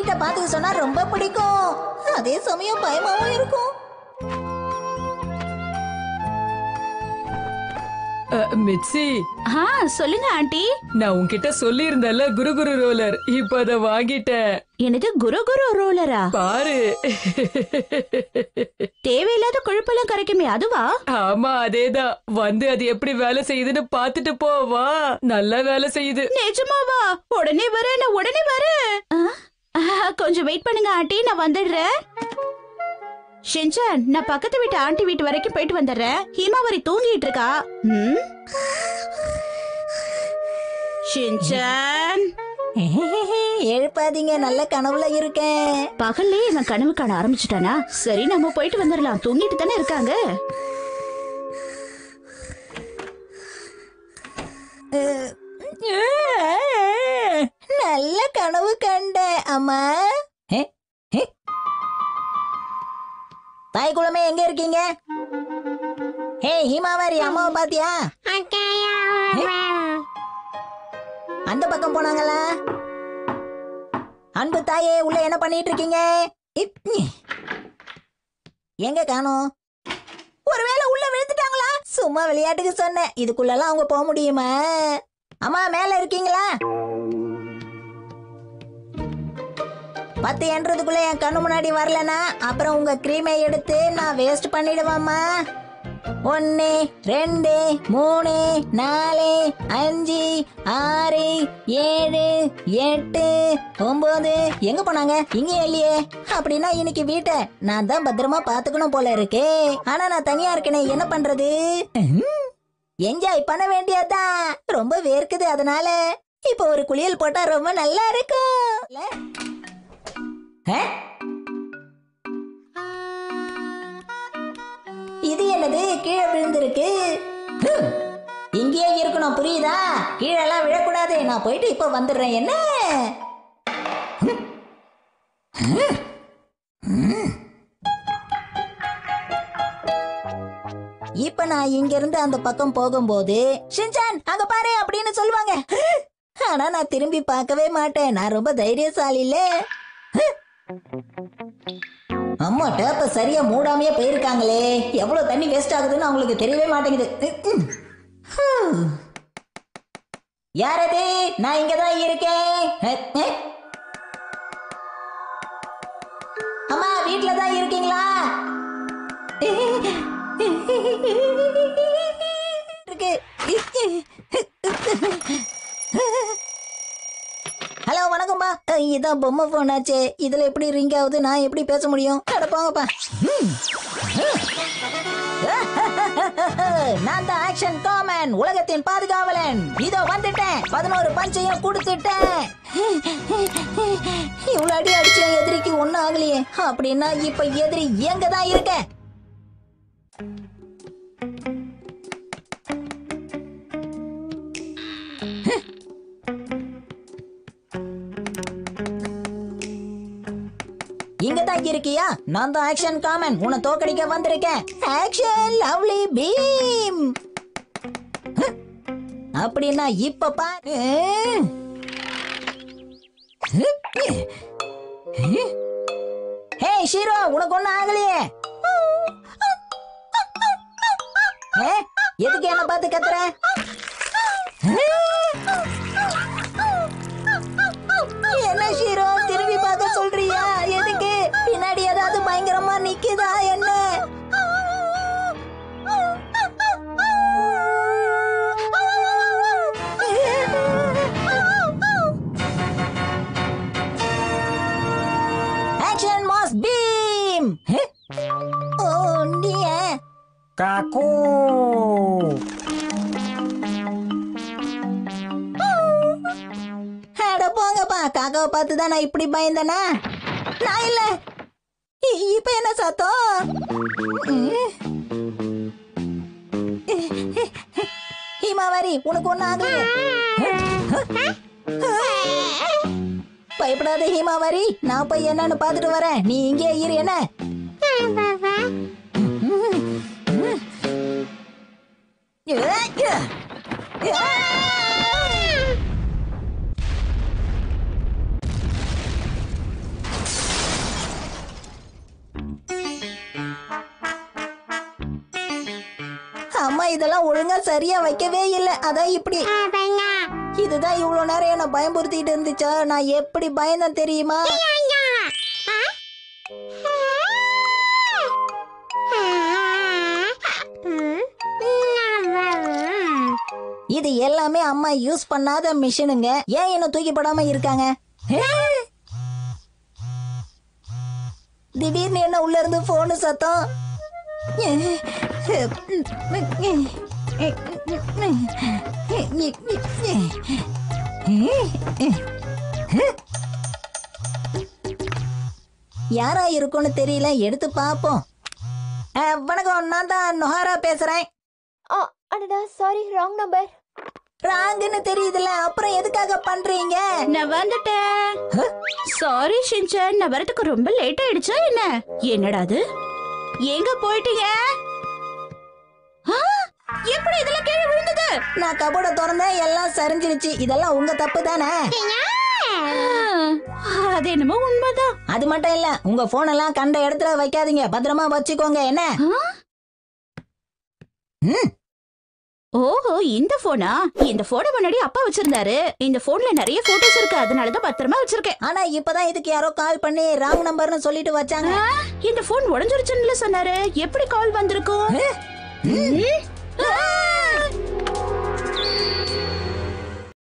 வீட்டை பார்த்துக்க சொன்னா ரொம்ப பிடிக்கும் அதே சமயம் பயமாவும் இருக்கும் அ, மிட்சி ஆ சொல்லுங்க ஆண்டி நான் உன்கிட்ட சொல்லியிருந்தேன்ல குரு குரு ரோலர் இப்ப அத வாங்கிட்டேன் எனது குரு குரு ரோலரா பாரு தேவையில்லாத கொழுப்பெல்லாம் கரைக்குமே அதுவா ஆமா அதேதான் வந்து அது எப்படி வேலை செய்யுதுன்னு பாத்துட்டு போ வா நல்லா வேலை செய்யுது நிஜமாவா உடனே வரேன் நான் உடனே வரேன் ஆ, ஆ, கொஞ்சம் வெயிட் பண்ணுங்க ஆண்டி நான் வந்துடுறேன் ஷின்சான் நான் பக்கத்து வீட்டு ஆண்டி வீட்டு வரைக்கும் போயிட்டு வந்துடுறேன் ஹீமாவரி தூங்கிட்டு இருக்கா ம்? ஷின்சான் எழுப்பாதீங்க நல்ல கனவுல இருக்கேன் பகல்லே இவன் கனவு காண ஆரம்பிச்சுட்டானா சரி நம்ம போயிட்டு வந்துடலாம் தூங்கிட்டு தானே இருக்காங்க நல்ல கனவு கண்டேன் அம்மா ஏ, ஏ. தாய் குளமே எங்க இருக்கீங்க ஹே ஹீமாவாரி அம்மாவை பாத்தியா அந்த பக்கம் போனாங்களா அன்பு தாயே உள்ள என்ன பண்ணிட்டு இருக்கீங்க இப், ஞ். எங்க காணோம் ஒருவேளை உள்ள விழுந்துட்டாங்களா சும்மா விளையாட்டுக்கு சொன்னேன் இதுக்குள்ளலாம் அவங்க போக முடியுமா அம்மா மேல இருக்கீங்களா பத்து என்றதுக்குள்ள என் கண்ணு முன்னாடி வரலனா அப்புறம் உங்க கிரீமை எடுத்து நான் வேஸ்ட் பண்ணிடுவேம்மா ஒன்னு ரெண்டு மூணு நாலு அஞ்சு ஆறு ஏழு எட்டு ஒன்பது எங்க போனாங்க இங்கே இல்லையே அப்படின்னா இன்னைக்கு வீட்டை நான் தான் பத்திரமா பாத்துக்கணும் போல இருக்கே ஆனா நான் தனியா இருக்கேனே என்ன பண்றது என்ஜாய் பண்ண வேண்டியதுதான் ரொம்ப வேர்க்குது அதனால இப்ப ஒரு குளியல் போட்டா ரொம்ப நல்லா இருக்கும் இல்ல? ஆ? இது என்னது கீழே விழுந்திருக்கு ஹம். இங்கேயே இருக்கணும் புரியுதா கீழெல்லாம் விழக்கூடாது நான் போயிட்டு இப்ப வந்துடுறேன் என்ன ஹம். ஹம். ஹம். இப்ப நான் இங்க இருந்து அந்த பக்கம் போகும்போது ஷின்சான் அங்க பாரு அப்படின்னு சொல்லுவாங்க ஆனா நான் திரும்பி பார்க்கவே மாட்டேன் நான் ரொம்ப தைரியசாலி இல்ல அம்மா டேப்ப சரியா மூடாமையே போயிருக்காங்களே எவ்வளவு தண்ணி வேஸ்ட் ஆகுதுன்னு அவங்களுக்கு தெரியவே மாட்டேங்குது ம், ம். யார் அது நான் இங்க தான் இருக்கேன் அ, அ. அம்மா வீட்ல தான் இருக்கீங்களா இருக்கு ஹலோ வணக்கம்ப்பா அஹ், இதான் பொம்மை ஃபோன் ஆச்சே இதுல எப்படி ரிங் ஆகுது நான் எப்படி பேச முடியும் நடப்பாங்கப்பா நான் தான் ஆக்ஷன் காமன் உலகத்தின் பாதுகாவலன் இதோ வந்துட்டேன் பதினோரு பஞ்சையும் கொடுத்துட்டேன் இவ்வளவு அடி அடிச்ச எதிரிக்கு ஒண்ணும் ஆகலையே அப்படின்னா இப்ப எதிரி எங்க தான் இருக்க இங்க தான் இருக்கியா நான் தான் ஆக்ஷன் காமன் உன்னை தோக்கடிக்க வந்திருக்கேன் ஆக்ஷன் லவ்லி பீம் அப்படின்னா இப்ப பாரு ஹே ஷீரோ உனக்கு ஒண்ணும் ஆகலையே ஏ, எதுக்கு என்ன பார்த்து கத்துற என்ன ஷீரோ திரும்பி பார்க்க சொல்றியா எதுக்கு பின்னாடி ஏதாவது பயங்கரமா நிக்குதா என்ன ஆக்ஷன் மாஸ் பீம் ஓ நீ காக்கூ அட போங்கப்பா காக்காவை பார்த்து தான் நான் இப்படி பயந்தேனா நான் இல்ல இ- இப்ப என்ன சத்தம் ஹீமாவாரி உனக்கு ஒண்ணு ஆகலையே பயப்படாத ஹீமாவாரி நான் போய் என்னன்னு பார்த்துட்டு வரேன் நீ இங்கே இரு என்ன நான் இதெல்லாம் ஒழுங்கா சரியா வைக்கவே இல்லை அதான் இப்படி இதுதான் இவ்வளவு நேரம் என்ன பயமுறுத்திட்டு இருந்துச்சா நான் எப்படி பயந்தேன் தெரியுமா இது எல்லாமே அம்மா யூஸ் பண்ணாத மிஷினுங்க ஏன் என்ன தூக்கி போடாம இருக்காங்க ஏ? திடீர்னு என்ன உள்ள இருந்து போனு சத்தம் யாரா இருக்கும்னு தெரியல எடுத்து பாப்போம் அஹ், வணக்கம் நான் தான் நொஹாரா பேசுறேன் ஆ அடடா சாரி ராங் நம்பர் ராங்குன்னு தெரியுதுல அப்புறம் எதுக்காக பண்றீங்க நான் வந்துட்டேன் சாரி ஷின்சான் நான் வரதுக்கு ரொம்ப லேட் ஆயிடுச்சா என்ன என்னடா அது எங்க போயிட்டீங்க ஆ, எப்படி இதெல்லாம் கீழே விழுந்தது நான் கபோர்ட திறந்தேன் எல்லாம் சரிஞ்சிருச்சு இதெல்லாம் உங்க தப்பு தானே ஆ, அது என்னமோ உண்மைதான் அது மட்டும் இல்ல உங்க போன் எல்லாம் கண்ட இடத்துல வைக்காதீங்க பத்திரமா வச்சுக்கோங்க என்ன ஆ? ம். ஓஹோ இந்த போனா இந்த போனை முன்னாடி அப்பா வச்சிருந்தாரு இந்த போன்ல நிறைய போட்டோஸ் இருக்கு அதனாலதான் பத்திரமா வச்சிருக்கேன் ஆனா இப்பதான் இதுக்கு யாரோ கால் பண்ணி ராங் நம்பர்னு சொல்லிட்டு வச்சாங்க ஆ, இந்த போன் உடஞ்சிருச்சுன்னு சொன்னாரு எப்படி கால் வந்திருக்கும் ம்? ஆ!